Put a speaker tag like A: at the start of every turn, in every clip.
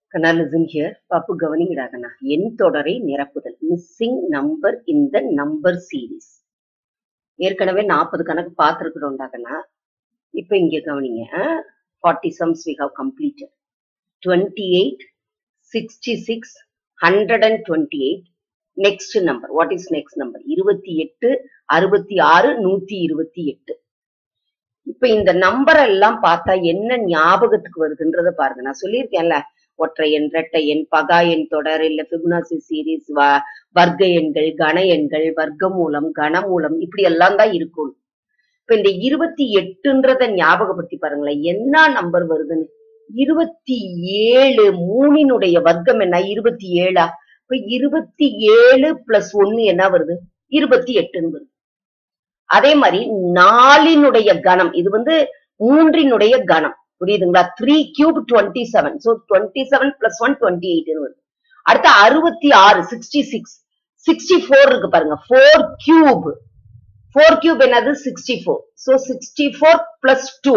A: Kanna listen here பாப்பு கவனிங்கடா கண்ணா எண் தொடரை நிரப்புதல் missing number in the number series ஏற்கனவே நாற்பது கணக்கு பார்த்துருக்குறோம்டா கண்ணா இப்போ இங்க கவனிங்க forty sums we have completed twenty eight sixty six hundred and twenty eight next number what is next number இருபத்தி எட்டு அறுபத்தி ஆறு நூத்தி இருபத்தி எட்டு இப்ப இந்த நம்பர் எல்லாம் பார்த்தா என்ன ஞாபகத்துக்கு வருதுன்றத பாருங்க நான் சொல்லியிருக்கேன்ல ஒற்றை எண் இரட்டை எண் பகா எண் தொடர் இல்ல பிபுனாசி சீரீஸ் வர்க்க எண்கள் கன எண்கள் வர்க்கமூலம் கனமூலம் இப்படி எல்லாம் தான் இருக்கும் இப்ப இந்த இருபத்தி எட்டுன்றத ஞாபகப்படுத்தி பாருங்களேன் என்ன நம்பர் வருதுன்னு இருபத்தி ஏழு மூணினுடைய வர்க்கம் என்ன இருபத்தி ஏழா இப்ப இருபத்தி ஏழு பிளஸ் ஒன்னு என்ன வருது இருபத்தி எட்டுன்னு வருது அதே மாதிரி நாலினுடைய கணம் இது வந்து மூன்றினுடைய கணம் புரியுதுங்களா three cube twenty seven so twenty seven plus one twenty eight வருது அடுத்து அறுபத்தி ஆறு சிக்ஸ்டி சிக்ஸ் சிக்ஸ்டி ஃபோர் இருக்கு பாருங்க ஃபோர் கியூப் ஃபோர் கியூப் என்னது sixty four so sixty four plus two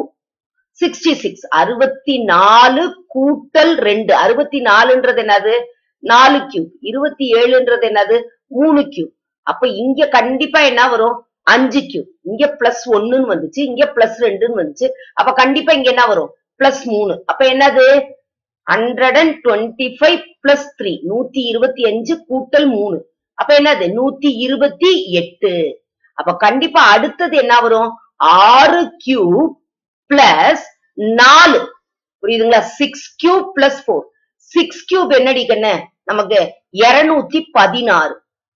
A: sixty six அறுபத்தி நாலு கூட்டல் ரெண்டு அறுபத்தி நாலுன்றது என்னது நாலு கியூப் இருபத்தி ஏழுன்றது என்னது மூணு கியூப் அப்ப இங்க கண்டிப்பா என்ன வரும் அஞ்சு கியூப் இங்க பிளஸ் ஒன்னுன்னு வந்துச்சு இங்க பிளஸ் ரெண்டுன்னு வந்துச்சு அப்ப கண்டிப்பா இங்க என்ன வரும் பிளஸ் மூணு அப்ப என்னது hundred and twenty five plus three நூத்தி இருபத்தி அஞ்சு கூட்டல் மூணு அப்ப என்னது நூத்தி இருபத்தி எட்டு அப்ப கண்டிப்பா அடுத்தது என்ன வரும் ஆறு கியூப் பிளஸ் நாலு புரியுதுங்களா six cube plus four six cube என்னடி கண்ணு நமக்கு இருநூத்தி பதினாறு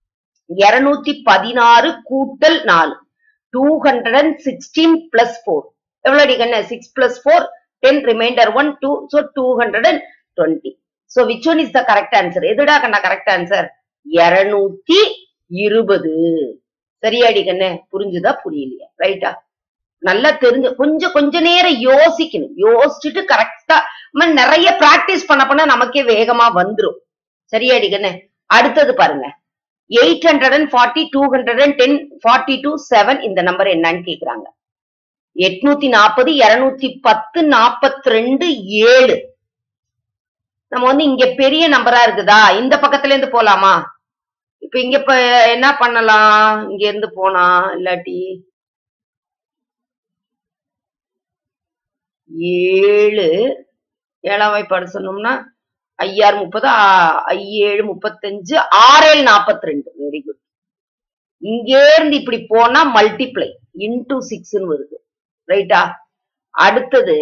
A: இருநூத்தி பதினாறு கூட்டல் நாலு two hundred and sixteen plus four எவ்வளவு கண்ணு six plus four ten remainder one two so two hundred and twenty so which one is the correct answer எதுடா கண்ணா கரெக்ட் ஆன்சர் இருநூத்தி இருபது சரியாடி கண்ணு புரிஞ்சுதா புரியலையா ரைட்டா நல்லா தெரிஞ்சு கொஞ்சம் கொஞ்ச நேரம் யோசிக்கணும் யோசிச்சுட்டு கரெக்டா நிறைய பிராக்டிஸ் பண்ண பண்ண நமக்கே வேகமா வந்துரும் சரியாடி கண்ணு அடுத்தது பாருங்க eight hundred and forty two hundred and ten forty two seven இந்த நம்பர் என்னன்னு கேக்குறாங்க எட்நூத்தி நாற்பது இருநூத்தி பத்து நாற்பத்தி ரெண்டு ஏழு நம்ம வந்து இங்க பெரிய நம்பரா இருக்குதா இந்த பக்கத்துல இருந்து போலாமா இப்ப இங்க இப்ப என்ன பண்ணலாம் இங்க இருந்து போனா இல்லாட்டி ஏழு ஏழாம் வாய்ப்பாடு சொன்னோம்னா ஐயாறு முப்பது ஐஏழு முப்பத்தஞ்சு ஆறேழு நாற்பத்தி ரெண்டு வெரி குட் இங்கே இருந்து இப்படி போனா மல்டிப்ளை இன்டூ சிக்ஸ்ன்னு வருது ரைட்டா அடுத்தது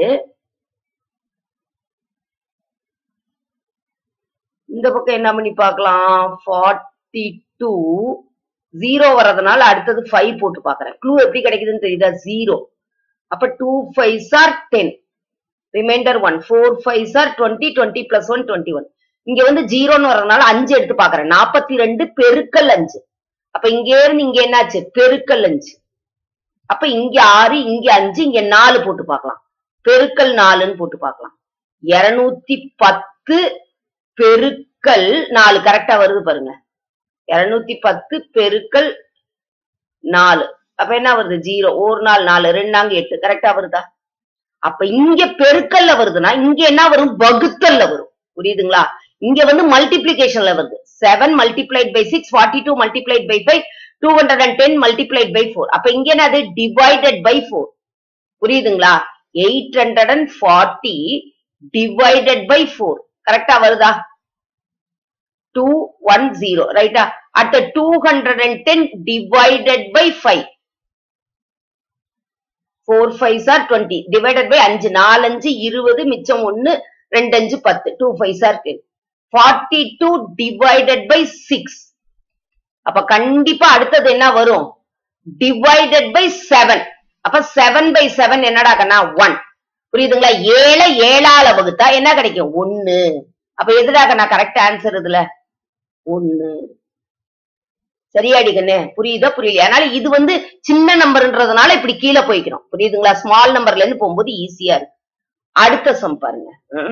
A: இந்த பக்கம் என்ன பண்ணி பார்க்கலாம் ஃபார்ட்டி டூ ஜீரோ வர்றதுனால அடுத்தது ஃபைவ் போட்டு பாக்குறேன் க்ளூ எப்படி கிடைக்குதுன்னு தெரியுதா ஜீரோ அப்ப two five or ten remainder one four five or twenty twenty plus one twenty one இங்க வந்து ஜீரோன்னு வர்றதுனால அஞ்சு எடுத்து பாக்குறேன் நாற்பத்தி ரெண்டு பெருக்கல் அஞ்சு அப்ப இங்க இருந்து இங்க என்னாச்சு பெருக்கல் அஞ்சு அப்ப இங்க ஆறு இங்க அஞ்சு இங்க நாலு போட்டு பார்க்கலாம் பெருக்கல் நாலுன்னு போட்டு பார்க்கலாம் இருநூத்தி பத்து பெருக்கல் நாலு கரெக்டா வருது பாருங்க இருநூத்தி பத்து பெருக்கல் நாலு அப்ப என்ன வருது ஜீரோ ஒரு நாள் நாலு ரெண்டாங்க எட்டு கரெக்டா வருதா அப்ப இங்க பெருக்கல்ல வருதுன்னா இங்க என்ன வரும் வகுத்தல்ல வரும் புரியுதுங்களா இங்க வந்து மல்டிபிளிகேஷன்ல வருது seven multiplied by six forty two multiplied by five two hundred and ten multiplied by four அப்ப இங்க என்னது டிவைடட் பை ஃபோர் புரியுதுங்களா eight hundred and forty divided by four கரெக்டா வருதா டூ ஒன் ஜீரோ ரைட்டா அடுத்த two hundred and ten divided by five four five sir twenty divided by அஞ்சு நாலஞ்சு இருபது மிச்சம் ஒன்னு ரெண்டு அஞ்சு பத்து two five sir ten forty two divided by six அப்ப கண்டிப்பா அடுத்தது என்ன வரும் டிவைடட் பை செவன் அப்ப செவன் பை செவன் என்னடா கண்ணா ஒன் புரியுதுங்களா ஏழை ஏழால வகுத்தா என்ன கிடைக்கும் ஒன்னு அப்ப எதுடாக நான் கரெக்ட் ஆன்சர் இதுல ஒன்னு சரியாடி கண்ணு புரியுதா புரியல அதனால இது வந்து சின்ன நம்பர்ன்றதுனால இப்படி கீழே போய்க்கிறோம் புரியுதுங்களா ஸ்மால் நம்பர்ல இருந்து போகும்போது ஈஸியா இருக்கு அடுத்த சம் பாருங்க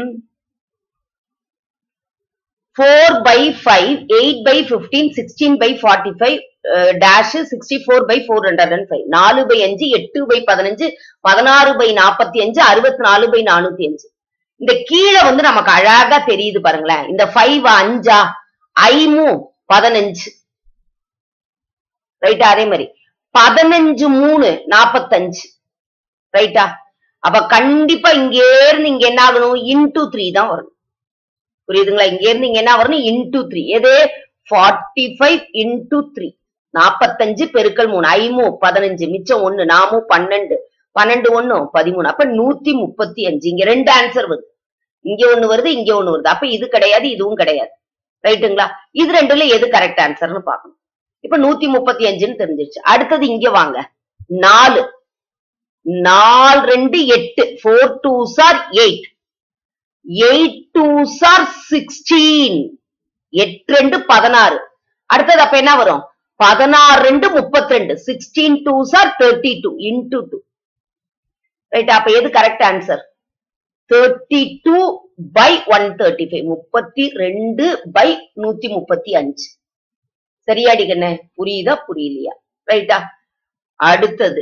A: four by five eight by fifteen sixteen by forty five dash sixty four by four hundred and five நாலு பை அஞ்சு எட்டு பை பதினஞ்சு பதினாறு பை நாற்பத்தி அஞ்சு அறுபத்தி நாலு பை நானூத்தி அஞ்சு இந்த கீழே வந்து நமக்கு அழகா தெரியுது பாருங்களேன் இந்த ஃபைவ் அஞ்சா ஐமு பதினஞ்சு ரைட்டா அதே மாதிரி பதினஞ்சு மூணு நாப்பத்தஞ்சு ரைட்டா அப்ப கண்டிப்பா இங்க இருந்து இங்க என்ன ஆகணும் இன்டூ த்ரீ தான் வரணும் புரியுதுங்களா இங்க இருந்து இங்க என்ன வரணும் இன்டூ த்ரீ எது ஃபார்ட்டி ஃபைவ் இன்டூ த்ரீ நாப்பத்தஞ்சு பெருக்கல் மூணு ஐமு பதினஞ்சு மிச்சம் ஒண்ணு நாமும் பன்னெண்டு பன்னெண்டு ஒண்ணும் பதிமூணு அப்ப நூத்தி முப்பத்தி அஞ்சு இங்க ரெண்டு ஆன்சர் வருது இங்க ஒண்ணு வருது இங்க ஒண்ணு வருது அப்ப இது கிடையாது இதுவும் கிடையாது ரைட்டுங்களா இது ரெண்டுல எது கரெக்ட் ஆன்சர்னு பார்க்கணும் இப்ப நூத்தி முப்பத்தி அஞ்சுன்னு தெரிஞ்சிருச்சு அடுத்தது இங்க வாங்க நாலு நாலு ரெண்டு எட்டு four two sir eight eight two sir sixteen எட்டு ரெண்டு பதினாறு அடுத்தது அப்ப என்ன வரும் பதினாறு ரெண்டு முப்பத்தி ரெண்டு sixteen two sir thirty two into two right அப்ப எது correct answer thirty two by one thirty five முப்பத்தி ரெண்டு பை நூத்தி முப்பத்தி அஞ்சு சரியாடி கண்ணே புரியுதா புரியலையா ரைட்டா அடுத்தது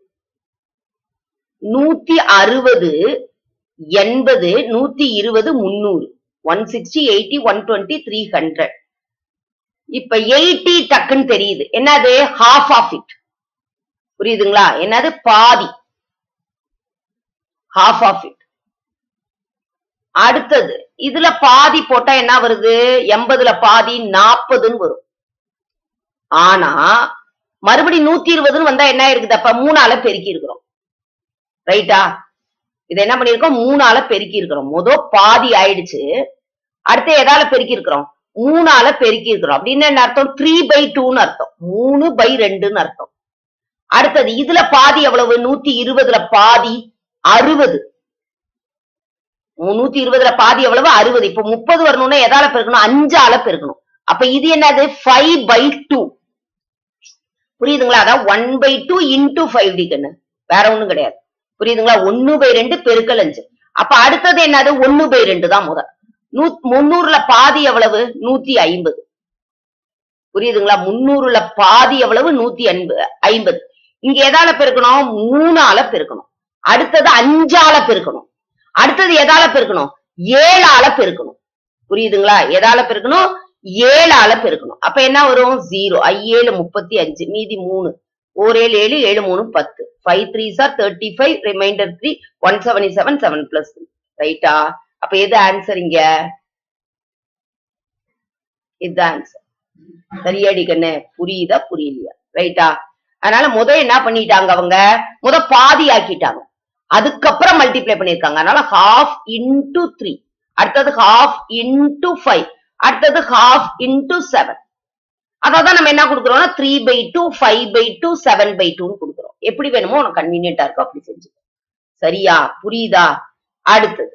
A: நூத்தி அறுபது எண்பது நூத்தி இருபது முன்னூறு one sixty eighty one twenty three hundred இப்ப எயிட்டி டக்குன்னு தெரியுது என்னது ஹாஃப் ஆஃப் இட் புரியுதுங்களா என்னது பாதி ஹாஃப் ஆஃப் இட் அடுத்தது இதுல பாதி போட்டா என்ன வருது எண்பதுல பாதி நாற்பதுன்னு வரும் ஆனா மறுபடி நூத்தி இருபதுன்னு வந்தா என்ன இருக்குது அப்ப மூணால பெருக்கி இருக்கிறோம் ரைட்டா இது என்ன பண்ணிருக்கோம் மூணால பெருக்கி இருக்கிறோம் முத பாதி ஆயிடுச்சு அடுத்து எதால பெருக்கி இருக்கிறோம் மூணால பெருக்கி இருக்கிறோம் அப்படின்னு என்ன அர்த்தம் த்ரீ பை டூன்னு அர்த்தம் மூணு பை ரெண்டுன்னு அர்த்தம் அடுத்தது இதுல பாதி எவ்வளவு நூத்தி இருபதுல பாதி அறுபது நூத்தி இருபதுல பாதி எவ்வளவு அறுபது இப்ப முப்பது வரணும்னா எதால பெருக்கணும் அஞ்சால பெருக்கணும் அப்ப இது என்னது ஃபைவ் பை டூ புரியுதுங்களா அதான் one by two into five டிக்குன்னு வேற ஒண்ணும் கிடையாது புரியுதுங்களா ஒன்னு பை ரெண்டு பெருக்கல் அஞ்சு அப்ப அடுத்தது என்னது ஒன்னு பை ரெண்டு தான் முதல் நூ முன்னூறுல பாதி எவ்வளவு நூத்தி ஐம்பது புரியுதுங்களா முன்னூறுல பாதி எவ்வளவு நூத்தி ஐம்பது ஐம்பது இங்க எதால பெருக்கணும் மூணால பெருக்கணும் அடுத்தது அஞ்சால பெருக்கணும் அடுத்தது எதால பெருக்கணும் ஏழால பெருக்கணும் புரியுதுங்களா எதால பெருக்கணும் ஏழால பெருக்கணும் அப்ப என்ன வரும் ஜீரோ ஐஏழு முப்பத்தி அஞ்சு மீதி மூணு ஓர் ஏழு ஏழு ஏழு மூணு பத்து five three sir thirty five remainder three one seventy seven seven plus ரைட்டா அப்ப எது ஆன்சர் இங்க இது ஆன்சர் சரியாடி கண்ணு புரியுதா புரியலையா ரைட்டா அதனால முத என்ன பண்ணிட்டாங்க அவங்க முத பாதி ஆக்கிட்டாங்க அதுக்கப்புறம் மல்டிப்ளை பண்ணிருக்காங்க அதனால ஹாஃப் இன்டூ த்ரீ அடுத்தது ஹாஃப் இன்டூ ஃபைவ் அடுத்தது ஹாஃப் இன்டூ செவன் அதான் நம்ம என்ன கொடுக்குறோம்னா three by two five by two seven by டூன்னு கொடுக்குறோம் எப்படி வேணுமோ உனக்கு கன்வீனியன்டா இருக்கோ அப்படி செஞ்சு சரியா புரியுதா அடுத்தது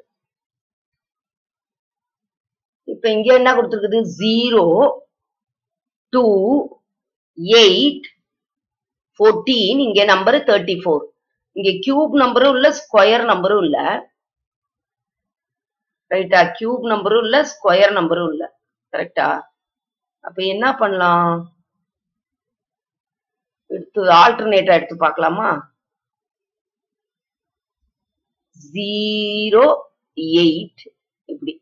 A: இப்ப இங்க என்ன கொடுத்துருக்குது ஜீரோ டூ எயிட் ஃபோர்டீன் இங்க நம்பர் தேர்ட்டி ஃபோர் இங்க கியூப் நம்பரும் இல்ல ஸ்கொயர் நம்பரும் இல்ல ரைட்டா கியூப் நம்பரும் இல்ல ஸ்கொயர் நம்பரும் இல்ல கரெக்டா அப்ப என்ன பண்ணலாம் எடுத்து ஆல்டர்னேட்டா எடுத்து பார்க்கலாமா ஜீரோ எயிட் இப்படி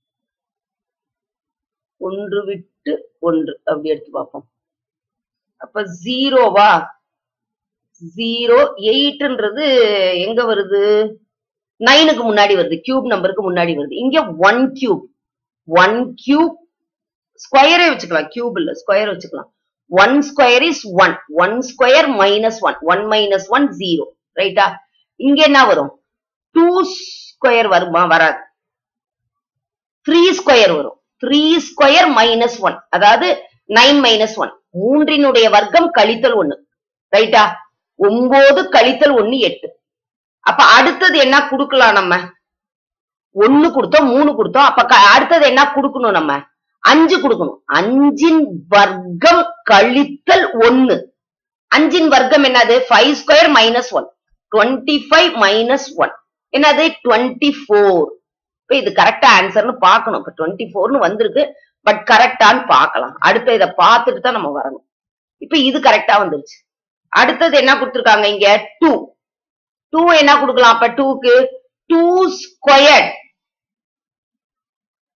A: ஒன்று விட்டு ஒன்று அப்படி எடுத்து பார்ப்போம் அப்ப ஜீரோவா ஜீரோ எயிட்ன்றது எங்க வருது நைனுக்கு முன்னாடி வருது கியூப் நம்பருக்கு முன்னாடி வருது இங்க ஒன் கியூப் ஒன் கியூப் ஸ்கொயரே வச்சுக்கலாம் கியூப் இல்ல ஸ்கொயர் வச்சுக்கலாம் one square is one one square minus one one minus one zero ரைட்டா இங்க என்ன வரும் டூ ஸ்கொயர் வருமா வராது த்ரீ ஸ்கொயர் வரும் த்ரீ ஸ்கொயர் மைனஸ் ஒன் அதாவது நைன் மைனஸ் ஒன் மூன்றினுடைய வர்க்கம் கழித்தல் ஒண்ணு ரைட்டா ஒன்பது கழித்தல் ஒண்ணு எட்டு அப்ப அடுத்தது என்ன குடுக்கலாம் நம்ம ஒண்ணு கொடுத்தோம் மூணு கொடுத்தோம் அப்ப க- அடுத்தது என்ன கொடுக்கணும் நம்ம அஞ்சு கொடுக்கணும் அஞ்சின் வர்க்கம் கழித்தல் ஒண்ணு அஞ்சின் வர்க்கம் என்னது five square minus one twenty five minus one என்னது டுவெண்ட்டி ஃபோர் இப்ப இது கரெக்டா ஆன்சர்னு பார்க்கணும் இப்ப டுவெண்ட்டி ஃபோர்னு வந்திருக்கு பட் கரெக்டான்னு பார்க்கலாம் அடுத்து இதை பார்த்துட்டு தான் நம்ம வரணும் இப்ப இது கரெக்டா வந்துருச்சு அடுத்தது என்ன கொடுத்திருக்காங்க இங்க டூ டூ என்ன கொடுக்கலாம் அப்ப டூக்கு டூ ஸ்கொயர்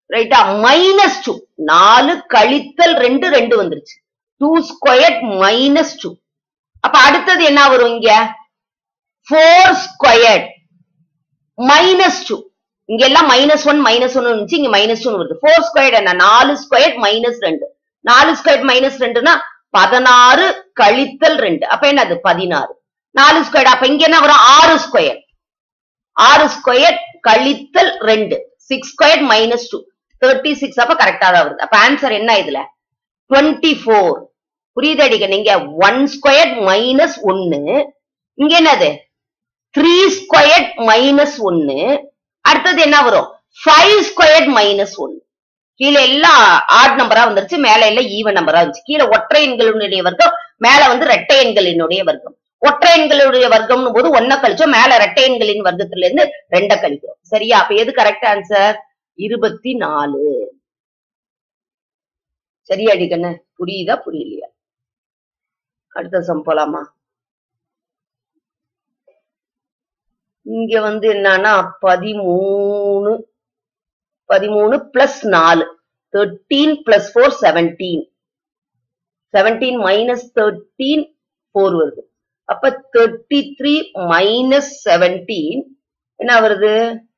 A: ரைட்டா மைனஸ் டூ நாலு கழித்தல் ரெண்டு ரெண்டு வந்துருச்சு டூ ஸ்கொயர் மைனஸ் டூ அப்ப அடுத்தது என்ன வரும் இங்க ஃபோர் ஸ்கொயர் மைனஸ் டூ இங்க எல்லாம் மைனஸ் ஒன் மைனஸ் ஒன் இருந்துச்சு இங்க மைனஸ் டூ வருது ஃபோர் ஸ்கொயர் என்ன நாலு ஸ்கொயர் மைனஸ் ரெண்டு நாலு ஸ்கொயர் மைனஸ் ரெண்டுனா பதினாறு கழித்தல் ரெண்டு அப்ப என்னது பதினாறு நாலு ஸ்கொயர் அப்ப இங்க என்ன வரும் ஆறு ஸ்கொயர் ஆறு ஸ்கொயர் கழித்தல் ரெண்டு six square minus two thirty six அப்ப கரெக்டா தான் வருது அப்ப ஆன்சர் என்ன இதுல டுவெண்ட்டி ஃபோர் புரியுது அடிக்க நீங்க ஒன் ஸ்கொயர் மைனஸ் ஒன்னு இங்க என்னது த்ரீ ஸ்கொயர் மைனஸ் ஒன்னு அடுத்தது என்ன வரும் ஃபைவ் ஸ்கொயர் மைனஸ் ஒன்னு கீழே எல்லாம் ஆட் நம்பரா வந்துருச்சு மேல எல்லாம் ஈவன் நம்பரா இருந்துச்சு கீழே ஒற்றை எண்களினுடைய வர்க்கம் மேல வந்து ரெட்டை எண்களினுடைய வர்க்கம் ஒற்றை எண்களுடைய வர்க்கம்னு போது ஒன்ன கழிச்சோம் மேல ரெட்டை எண்களின் வர்க்கத்துல இருந்து ரெண்ட கழிக்கிறோம் சரியா அப்ப எது கரெக்ட் ஆன்சர் இருபத்தி நாலு சரியா அடிக்கண்ணு புரியுதா புரியலையா அடுத்த சம் போலாமா இங்க வந்து என்னன்னா பதிமூணு பதிமூணு பிளஸ் நாலு thirteen plus four seventeen seventeen minus thirteen four வருது அப்ப தேர்ட்டி த்ரீ மைனஸ் செவன்டீன் என்ன வருது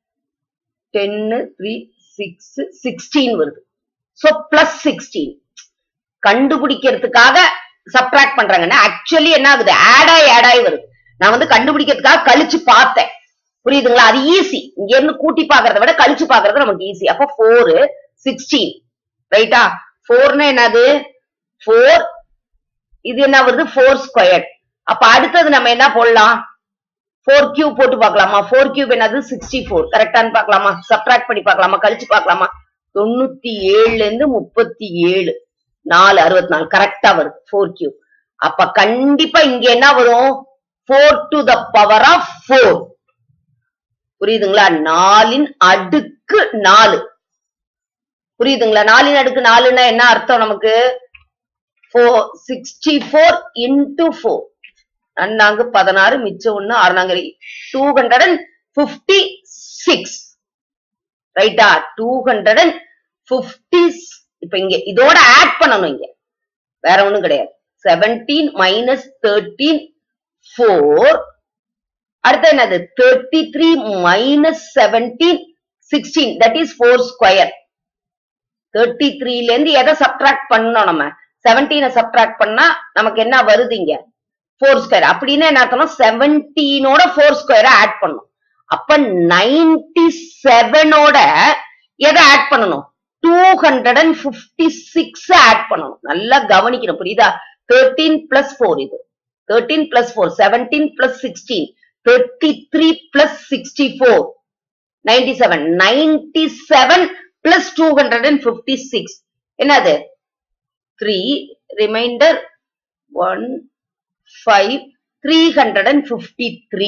A: டென்னு த்ரீ சிக்ஸ் சிக்ஸ்டீன் வருது சோ பிளஸ் சிக்ஸ்டீன் கண்டுபிடிக்கிறதுக்காக சப்ட்ராக்ட் பண்றாங்கன்னா ஆக்சுவலி என்ன ஆகுது ஆட் ஆகி ஆட் ஆகி வருது நான் வந்து கண்டுபிடிக்கிறதுக்காக கழிச்சு பார்த்தேன் புரியுதுங்களா அது ஈஸி இங்க இருந்து கூட்டி பாக்குறத விட கழிச்சு பாக்குறது நமக்கு ஈஸி அப்ப ஃபோர் சிக்ஸ்டீன் ரைட்டா ஃபோர்னா என்னது ஃபோர் இது என்ன வருது ஃபோர் ஸ்கொயர் அப்ப அடுத்தது நம்ம என்ன போடலாம் ஃபோர் கியூப் போட்டு பார்க்கலாமா ஃபோர் கியூப் என்னது சிக்ஸ்டி ஃபோர் கரெக்டான்னு பார்க்கலாமா சப்ட்ராக்ட் பண்ணி பார்க்கலாமா கழிச்சு பார்க்கலாமா தொண்ணூத்தி ஏழுல இருந்து முப்பத்தி ஏழு நாலு அறுபத்தி நாலு கரெக்டா வருது ஃபோர் கியூப் அப்ப கண்டிப்பா இங்க என்ன வரும் four to the power of four புரியுதுங்களா நாலின் அடுக்கு நாலு புரியுதுங்களா நாலின் அடுக்கு நாலுன்னா என்ன அர்த்தம் நமக்கு four sixty four into four அண்ணாங்கு பதினாறு மிச்சம் ஒண்ணு அறுநாங்க two hundred and fifty six ரைட்டா டூ ஹண்ட்ரட் அண்ட் பிப்டி இப்ப இங்க இதோட ஆட் பண்ணணும் இங்க வேற ஒண்ணும் கிடையாது செவன்டீன் மைனஸ் தேர்ட்டீன் ஃபோர் அடுத்து என்னது thirty three minus seventeen sixteen that is four square thirty த்ரீல இருந்து எதை சப்ட்ராக்ட் பண்ணணும் நம்ம செவன்டீனை சப்ட்ராக்ட் பண்ணா நமக்கு என்ன வருது இங்க ஃபோர் ஸ்கொயர் அப்படின்னு என்ன அர்த்தம்னா செவன்டீனோட ஃபோர் ஸ்கொயரை ஆட் பண்ணும் அப்ப நைன்டி செவனோட எதை ஆட் பண்ணணும் two hundred and fifty six add பண்ணணும் நல்லா கவனிக்கணும் புரியுதா தேர்ட்டீன் பிளஸ் ஃபோர் இது thirteen plus four seventeen plus sixteen thirty three plus sixty four ninety seven ninety seven plus two hundred and fifty six என்னது three remainder one five three hundred and fifty three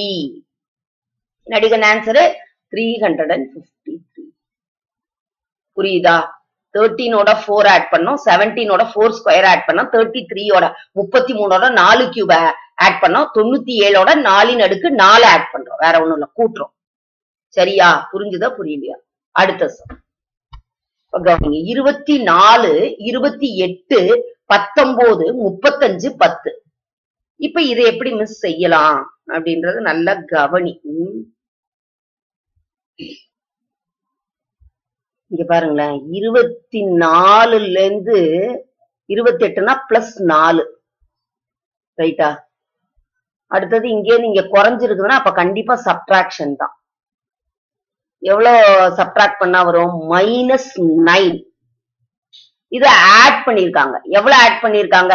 A: நடிகன் answer three hundred and fifty three புரியுதா தேர்ட்டீனோட four add பண்ணோம் செவன்டீனோட four square add பண்ணோம் thirty த்ரீயோட முப்பத்தி மூணோட நாலு கியூப் ஆட் பண்ணோம் தொண்ணூத்தி ஏழோட நாலின் அடுக்கு நாலு ஆட் பண்றோம் வேற ஒண்ணும் இல்ல கூட்டுறோம் சரியா புரிஞ்சுதா புரியலையா அடுத்த சம் கவனிங்க இருபத்தி நாலு இருபத்தி எட்டு பத்தொன்பது முப்பத்தஞ்சு பத்து இப்ப இதை எப்படி மிஸ் செய்யலாம் அப்படின்றது நல்லா கவனி ம். இங்க பாருங்களேன் இருபத்தி நாலுல இருந்து இருபத்தி எட்டுனா பிளஸ் நாலு ரைட்டா அடுத்தது இங்கே நீங்க குறைஞ்சிருக்குதுன்னா அப்ப கண்டிப்பா சப்ட்ராக்ஷன் தான் எவ்வளவு சப்ட்ராக்ட் பண்ணா வரும் மைனஸ் நைன் இத ஆட் பண்ணிருக்காங்க எவ்வளவு ஆட் பண்ணிருக்காங்க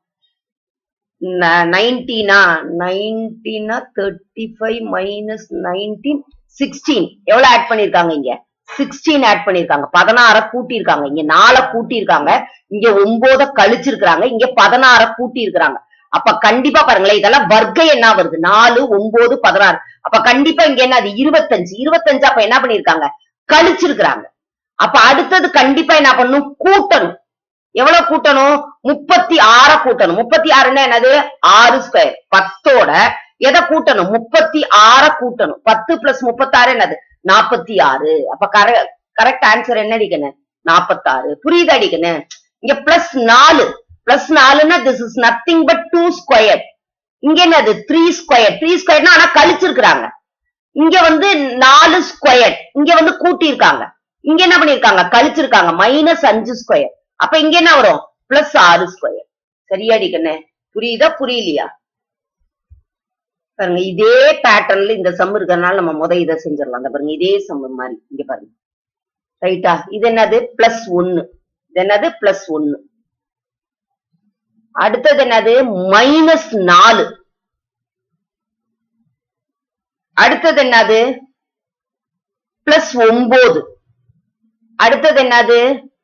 A: நைன்டீனா நைன்டீனா thirty five minus nineteen sixteen எவ்வளவு ஆட் பண்ணிருக்காங்க இங்க சிக்ஸ்டீன் ஆட் பண்ணிருக்காங்க பதினாற கூட்டியிருக்காங்க இங்க நால கூட்டியிருக்காங்க இங்க ஒன்பத கழிச்சிருக்காங்க இங்க பதினாற கூட்டி இருக்கிறாங்க அப்ப கண்டிப்பா பாருங்களேன் இதெல்லாம் வர்க்கம் என்ன வருது நாலு ஒன்பது பதினாறு அப்ப கண்டிப்பா இங்க என்ன அது இருபத்தஞ்சு இருபத்தஞ்சு அப்ப என்ன பண்ணிருக்காங்க கழிச்சிருக்கிறாங்க அப்ப அடுத்தது கண்டிப்பா என்ன பண்ணணும் கூட்டணும் எவ்வளவு கூட்டணும் முப்பத்தி ஆற கூட்டணும் முப்பத்தி ஆறுன்னா என்னது ஆறு ஸ்கொயர் பத்தோட எதை கூட்டணும் முப்பத்தி ஆற கூட்டணும் பத்து பிளஸ் முப்பத்தி ஆறு என்னது நாற்பத்தி ஆறு அப்ப கர கரெக்ட் ஆன்சர் என்ன அடிக்கணும் நாப்பத்தாறு புரியுது அடிக்கணும் இங்க பிளஸ் நாலு பிளஸ் நாலுன்னா this is nothing but two square இங்க என்னது த்ரீ ஸ்கொயர் த்ரீ ஸ்கொயர்னா ஆனா கழிச்சிருக்கிறாங்க இங்க வந்து நாலு ஸ்கொயர் இங்க வந்து கூட்டி இருக்காங்க இங்க என்ன பண்ணிருக்காங்க கழிச்சிருக்காங்க மைனஸ் அஞ்சு ஸ்கொயர் அப்ப இங்க என்ன வரும் பிளஸ் ஆறு ஸ்கொயர் சரியாடி கண்ணே புரியுதா புரியலையா பாருங்க இதே பேட்டர்ன்ல இந்த சம் இருக்கறனால நம்ம முத இதை செஞ்சிடலாம் அந்த பாருங்க இதே சம் மாதிரி இங்க பாருங்க ரைட்டா இது என்னது பிளஸ் ஒன்னு இது என்னது பிளஸ் ஒன்னு அடுத்தது என்னது மைனஸ் நாலு அடுத்தது என்னது பிளஸ் ஒன்பது அடுத்தது என்னது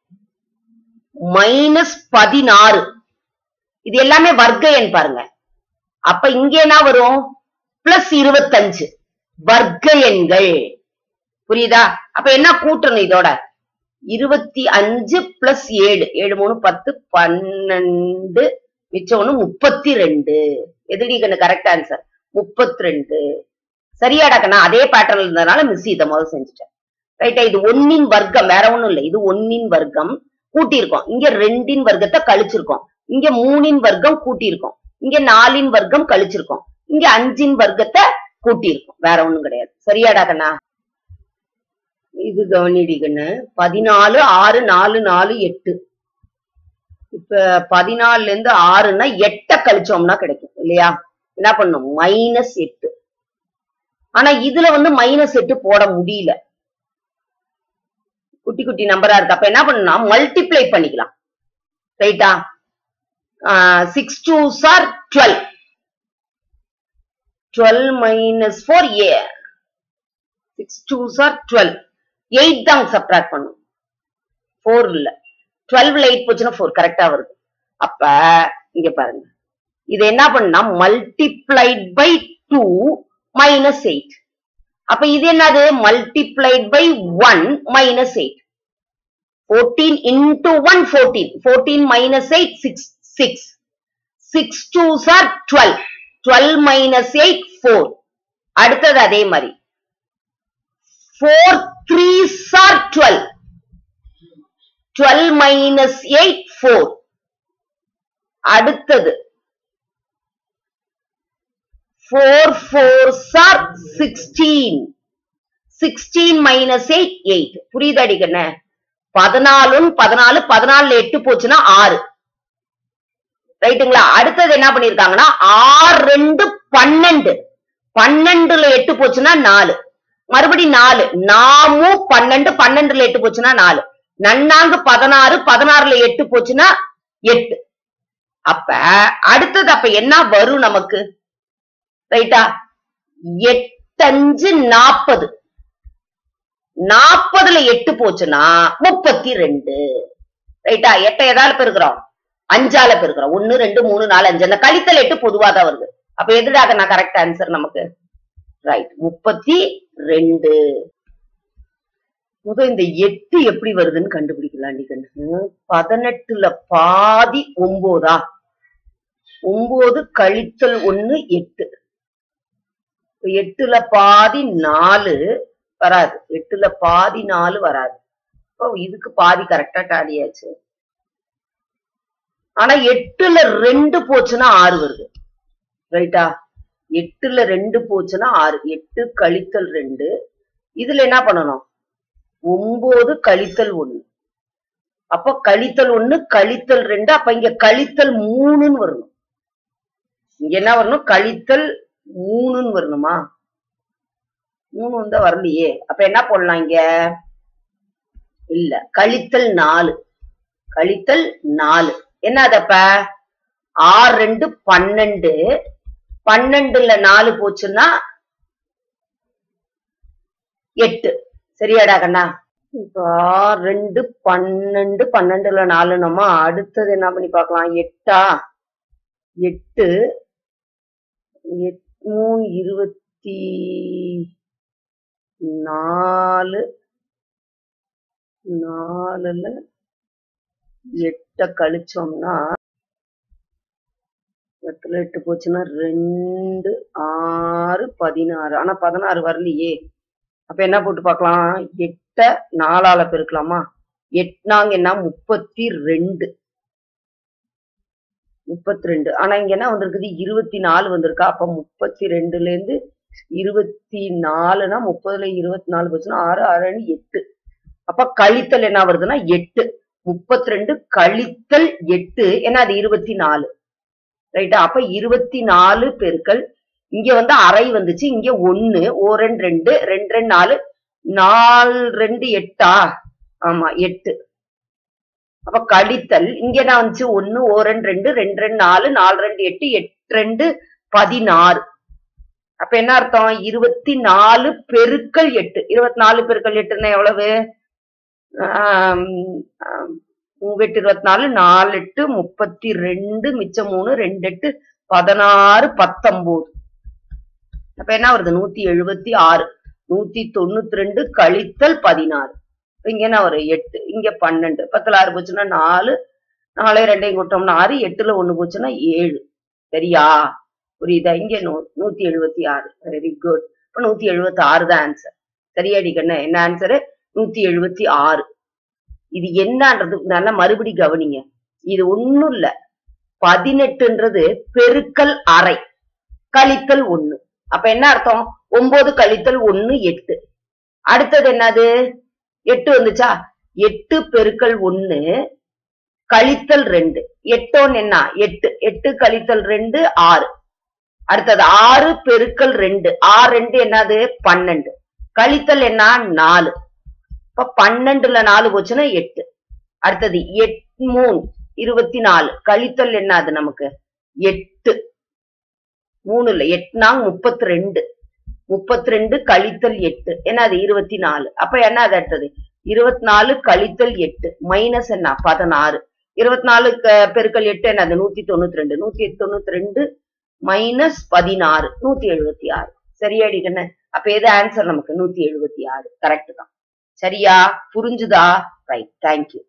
A: மைனஸ் பதினாறு இது எல்லாமே வர்க்க எண் பாருங்க அப்ப இங்க என்ன வரும் பிளஸ் இருபத்தஞ்சு வர்க்க எண்கள் புரியுதா அப்ப என்ன கூட்டணும் இதோட இருபத்தி அஞ்சு பிளஸ் ஏழு ஏழு மூணு பத்து பன்னெண்டு மிச்சம் ஒண்ணு முப்பத்தி ரெண்டு எதுடி கண்ணு கரெக்ட் ஆன்சர் முப்பத்தி ரெண்டு சரியாடா கண்ணா அதே பேட்டர்ன்ல இருந்ததுனால மிஸ் இதை முதல் செஞ்சுட்டேன் ரைட்டா இது ஒன்னின் வர்க்கம் வேற ஒண்ணும் இல்ல இது ஒன்னின் வர்க்கம் கூட்டியிருக்கோம் இங்க ரெண்டின் வர்க்கத்தை கழிச்சிருக்கோம் இங்க மூணின் வர்க்கம் கூட்டியிருக்கோம் இங்க நாலின் வர்க்கம் கழிச்சிருக்கோம் இங்க அஞ்சின் வர்க்கத்தை கூட்டியிருக்கோம் வேற ஒண்ணும் கிடையாது சரியாடா கண்ணா இது கவனிடிகன்னு பதினாலு ஆறு நாலு நாலு எட்டு இப்ப பதினாலுல இருந்து ஆறுன்னா எட்ட கழிச்சோம்னா கிடைக்கும் இல்லையா என்ன பண்ணும் மைனஸ் எட்டு ஆனா இதுல வந்து மைனஸ் எட்டு போட முடியல குட்டி குட்டி நம்பரா இருக்கு அப்ப என்ன பண்ணலாம் மல்டிப்ளை பண்ணிக்கலாம் ரைட்டா six two sir twelve twelve minus four ஏ six two sir twelve eight தான் சப்ராக்ட் பண்ணும் ஃபோர் இல்ல டுவெல்வ்ல எயிட் போச்சுன்னா ஃபோர் கரெக்டா வருது அப்ப இங்க பாருங்க இது என்ன பண்ணா multiplied by two minus eight அப்ப இது என்னது multiplied by one minus eight fourteen into one fourteen fourteen minus eight six six six two sir twelve twelve minus eight four அடுத்தது அதே மாதிரி four three sir twelve twelve minus eight four அடுத்தது four four sir sixteen sixteen minus eight eight புரியுது அடிக்கண்ண பதினாலும் பதினாலு பதினாலுல எட்டு போச்சுன்னா ஆறு ரைட்டுங்களா அடுத்தது என்ன பண்ணிருக்காங்கன்னா ஆறு ரெண்டு பன்னெண்டு பன்னெண்டுல எட்டு போச்சுன்னா நாலு மறுபடி நாலு நாமும் பன்னெண்டு பன்னெண்டுல எட்டு போச்சுன்னா நாலு நன்னாங்கு பதினாறு பதினாறுல எட்டு போச்சுன்னா எட்டு அப்ப அடுத்தது அப்ப என்ன வரும் நமக்கு ரைட்டா எட்டஞ்சு நாற்பது நாற்பதுல எட்டு போச்சுன்னா முப்பத்தி ரெண்டு ரைட்டா எட்ட எதால பெருக்கிறோம் அஞ்சால பெருக்கிறோம் ஒன்னு ரெண்டு மூணு நாலு அஞ்சு அந்த கழித்தல் எட்டு பொதுவா தான் வருது அப்ப எதுடாக நான் கரெக்ட் ஆன்சர் நமக்கு ரைட் முப்பத்தி ரெண்டு முத இந்த எட்டு எப்படி வருதுன்னு கண்டுபிடிக்கலாம் கண்ணு பதினெட்டுல பாதி ஒன்பதா ஒன்பது கழித்தல் ஒண்ணு எட்டு இப்ப எட்டுல பாதி நாலு வராது எட்டுல பாதி நாலு வராது இப்போ இதுக்கு பாதி கரெக்டா டாலியாச்சு ஆனா எட்டுல ரெண்டு போச்சுன்னா ஆறு வருது ரைட்டா எட்டுல ரெண்டு போச்சுன்னா ஆறு எட்டு கழித்தல் ரெண்டு இதுல என்ன பண்ணணும் ஒன்பது கழித்தல் ஒண்ணு அப்ப கழித்தல் ஒண்ணு கழித்தல் ரெண்டு அப்ப இங்க கழித்தல் மூணுன்னு வரணும் இங்க என்ன வரணும் கழித்தல் மூணுன்னு வரணுமா மூணு வந்தா வரலையே அப்ப என்ன போடலாம் இங்க இல்ல கழித்தல் நாலு கழித்தல் நாலு என்னது அப்ப ஆறு ரெண்டு பன்னெண்டு பன்னெண்டுல நாலு போச்சுன்னா எட்டு சரியாடா கண்ணா இப்ப ஆறு ரெண்டு பன்னெண்டு பன்னெண்டுல நாலு நம்ம அடுத்தது என்ன பண்ணி பார்க்கலாம் எட்டா எட்டு எட்- மூணு இருபத்தி நாலு நாலுல எட்ட கழிச்சோம்னா எட்டுல எட்டு போச்சுன்னா ரெண்டு ஆறு பதினாறு ஆனா பதினாறு வரலையே அப்ப என்ன போட்டு பார்க்கலாம் எட்ட நாலால பெருக்கலாமா எட்னாங்கன்னா முப்பத்தி ரெண்டு முப்பத்தி ரெண்டு ஆனா இங்க என்ன வந்திருக்குது இருபத்தி நாலு வந்திருக்கா அப்ப முப்பத்தி ரெண்டுல இருந்து இருபத்தி நாலுனா முப்பதுல இருபத்தி நாலு போச்சுன்னா ஆறு ஆறு எட்டு அப்ப கழித்தல் என்ன வருதுன்னா எட்டு முப்பத்தி ரெண்டு கழித்தல் எட்டு ஏன்னா அது இருபத்தி நாலு ரைட்டா அப்ப இருபத்தி நாலு பெருக்கல் இங்க வந்து அரை வந்துச்சு இங்க ஒண்ணு ஓ ரெண்டு ரெண்டு ரெண்டு ரெண்டு நாலு நாலு ரெண்டு எட்டா ஆமா எட்டு அப்ப கழித்தல் இங்க என்ன வந்துச்சு ஒண்ணு ஓ ரெண்டு ரெண்டு ரெண்டு ரெண்டு நாலு நாலு ரெண்டு எட்டு எட்டு ரெண்டு பதினாறு அப்ப என்ன அர்த்தம் இருபத்தி நாலு பெருக்கல் எட்டு இருபத்தி நாலு பெருக்கல் எட்டுன்னா எவ்வளவு ஆம், ஆம், மூணு எட்டு இருபத்தி நாலு நாலு எட்டு முப்பத்தி ரெண்டு மிச்சம் மூணு ரெண்டு எட்டு பதினாறு பத்தொன்பது அப்ப என்ன வருது நூத்தி எழுபத்தி ஆறு நூத்தி தொண்ணூத்தி ரெண்டு கழித்தல் பதினாறு இப்ப இங்க என்ன வரும் எட்டு இங்க பன்னெண்டு பத்துல ஆறு போச்சுன்னா நாலு நாலே ரெண்டையும் கூட்டோம்னா ஆறு எட்டுல ஒண்ணு போச்சுன்னா ஏழு சரியா புரியுதா இங்க நூ- நூத்தி எழுபத்தி ஆறு வெரி குட் இப்ப நூத்தி எழுபத்தி ஆறு தான் ஆன்சர் சரியாடி கண்ணு என்ன ஆன்சரு நூத்தி எழுபத்தி ஆறு இது என்னன்றது நல்லா மறுபடி கவனிங்க இது ஒண்ணும் இல்ல பதினெட்டுன்றது பெருக்கல் அரை கழித்தல் ஒண்ணு அப்ப என்ன அர்த்தம் ஒன்பது கழித்தல் ஒண்ணு எட்டு அடுத்தது என்னது எட்டு வந்துச்சா எட்டு பெருக்கல் ஒண்ணு கழித்தல் ரெண்டு எட்டோன்னு என்ன எட்டு எட்டு கழித்தல் ரெண்டு ஆறு அடுத்தது ஆறு பெருக்கல் ரெண்டு ஆறு ரெண்டு என்னது பன்னெண்டு கழித்தல் என்ன நாலு இப்ப பன்னெண்டுல நாலு போச்சுன்னா எட்டு அடுத்தது எட் மூணு இருபத்தி நாலு கழித்தல் என்ன அது நமக்கு எட்டு மூணு இல்ல எட்டுனா முப்பத்தி ரெண்டு முப்பத்தி ரெண்டு கழித்தல் எட்டு என்ன அது இருபத்தி நாலு அப்ப என்ன அது அடுத்தது இருபத்தி நாலு கழித்தல் எட்டு மைனஸ் என்ன பதினாறு இருபத்தி நாலு க- பெருக்கல் எட்டு என்ன அது நூத்தி தொண்ணூத்தி ரெண்டு நூத்தி தொண்ணூத்தி ரெண்டு மைனஸ் பதினாறு நூத்தி எழுபத்தி ஆறு சரியாடி கண்ணு அப்ப எது ஆன்சர் நமக்கு நூத்தி எழுபத்தி ஆறு கரெக்ட் தான் சரியா புரிஞ்சுதா ரைட் தேங்க்யூ